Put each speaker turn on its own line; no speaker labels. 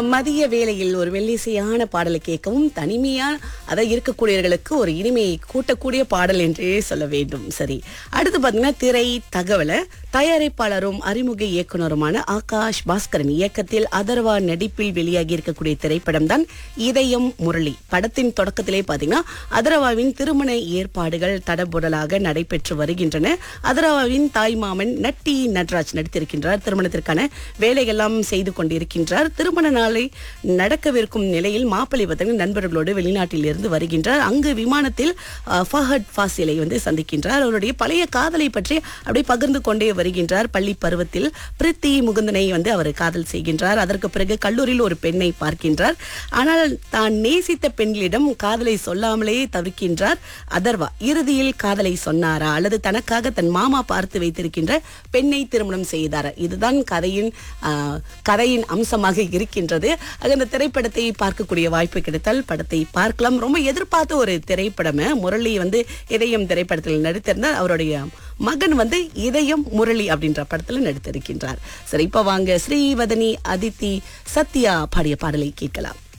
மதிய வேளையில் ஒரு மெல்லிசையான பாடலை கேட்கவும் தனிமையான அதை இருக்கக்கூடியவர்களுக்கு ஒரு இனிமையை கூட்டக்கூடிய பாடல் என்றே சொல்ல வேண்டும் சரி அடுத்து பாத்தீங்கன்னா திரை தகவலை தயாரிப்பாளரும் அறிமுக இயக்குனருமான ஆகாஷ் பாஸ்கரன் இயக்கத்தில் அதர்வா நடிப்பில் வெளியாகி இருக்கக்கூடிய திரைப்படம் தான் இதயம் முரளி படத்தின் தொடக்கத்திலே பாத்தீங்கன்னா அதர்வாவின் திருமண ஏற்பாடுகள் தடபுடலாக நடைபெற்று வருகின்றன அதர்வாவின் தாய் மாமன் நட்டி நட்ராஜ் நடித்திருக்கின்றார் திருமணத்திற்கான வேலையெல்லாம் செய்து கொண்டிருக்கின்றார் திருமண நாளை நடக்கவிருக்கும் நிலையில் மாப்பிள்ளை பார்த்தீங்கன்னா நண்பர்களோடு வெளிநாட்டில் இருந்து வருகின்றார் அங்கு விமானத்தில் அஹ், ஃபஹத் ஃபாசிலை வந்து சந்திக்கின்றார் அவருடைய பழைய காதலை பற்றி அப்படியே பகிர்ந்து கொண்டே வருகின்றார் பள்ளி பருவத்தில் பிரித்தி முகுந்தனை வந்து அவர் காதல் செய்கின்றார் அதற்கு பிறகு கல்லூரியில் ஒரு பெண்ணை பார்க்கின்றார் ஆனால் தான் நேசித்த பெண்களிடம் காதலை சொல்லாமலே தவிர்க்கின்றார் அதர்வா இறுதியில் காதலை சொன்னாரா அல்லது தனக்காக தன் மாமா பார்த்து வைத்திருக்கின்ற பெண்ணை திருமணம் செய்தாரா இதுதான் கதையின் ஆஹ், கதையின் அம்சமாக இருக்கின்றது ஆக இந்த திரைப்படத்தை பார்க்கக்கூடிய வாய்ப்பு கிடைத்தால் படத்தை பார்க்கலாம் ரொம்ப எதிர்பார்த்த ஒரு திரைப்படம் முரளி வந்து இதயம் திரைப்படத்தில் நடித்திருந்தார் அவருடைய மகன் வந்து இதயம் முரளி அப்படின்ற படத்துல நடித்திருக்கின்றார் சரி இப்ப வாங்க ஸ்ரீவதனி அதித்தி சத்யா பாடிய பாடலை கேட்கலாம்